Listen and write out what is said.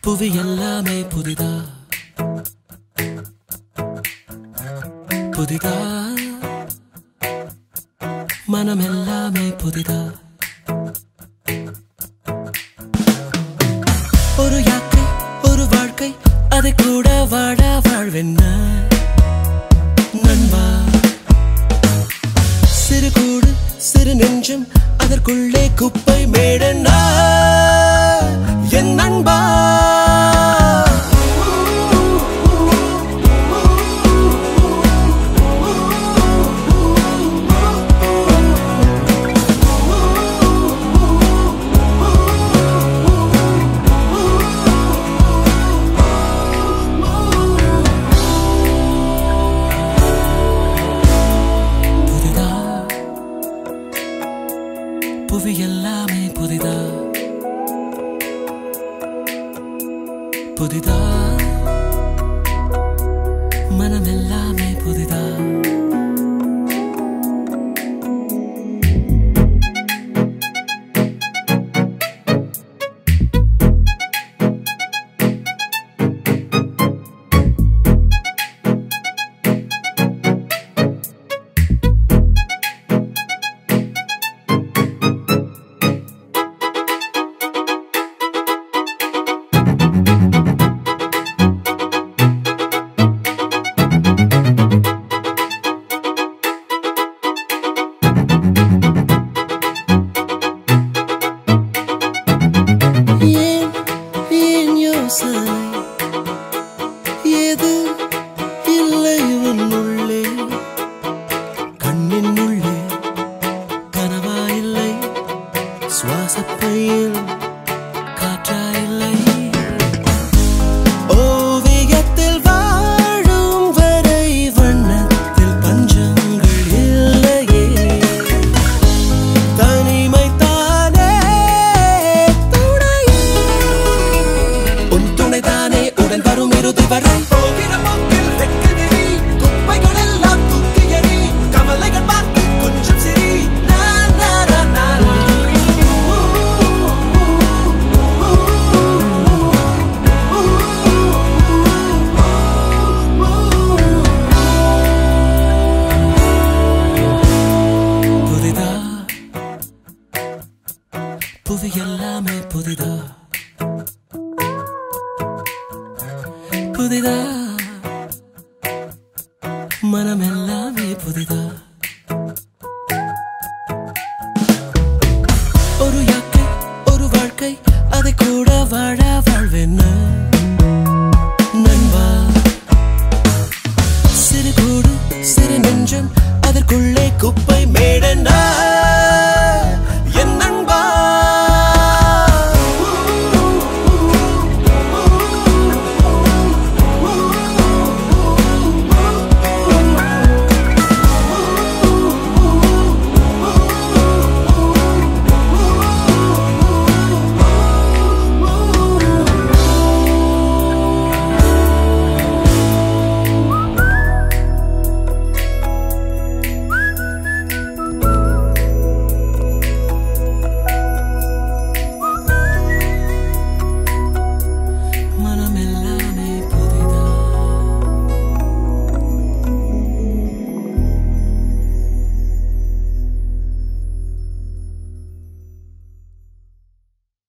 புவி எல்லாமே புதிதா புதிதா மனம் எல்லாமே புதிதா ஒரு யாக்கை ஒரு வாழ்க்கை அதை கூட வாழ வாழ்வென்ன நண்பா சிறு கூடு சிறு நெஞ்சம் அதற்குள்ளே குப்பை மேடனா என் நண்பா புதிதா புவி எல்லாமே புதிதா புதிதா மனம் எல்லாமே புதிதா ஏன் ஏன் யோசனை ஏது இல்லை உன்னுள்ளே கண்ணின் உள்ளே கனவா இல்லை சுவாசப்பையில் காற்றா இல்லை ஓவியத்தில் வாழும் வரை வண்ணத்தில் பஞ்சங்கள் இல்லையே தனிமை தானே துணை உன் துணை தானே உடன் வரும் இறுதி வரை போகிற போக்கில் வெட்க நெறி குப்பைகள் எல்லாம் தூக்கி எறி கவலைகள் பார்த்து கொஞ்சம் சிரி நா, நா, நா, நா, நா. புதிதா புவி எல்லாமே புதிதா புதிதா மனம் எல்லாமே புதிதா ஒரு யாக்கை ஒரு வாழ்க்கை அதை கூட வாழ வாழ்வென்ன நண்பா சிறு கூடு சிறு நெஞ்சம் அதற்குள்ளே குப்பை மேடனா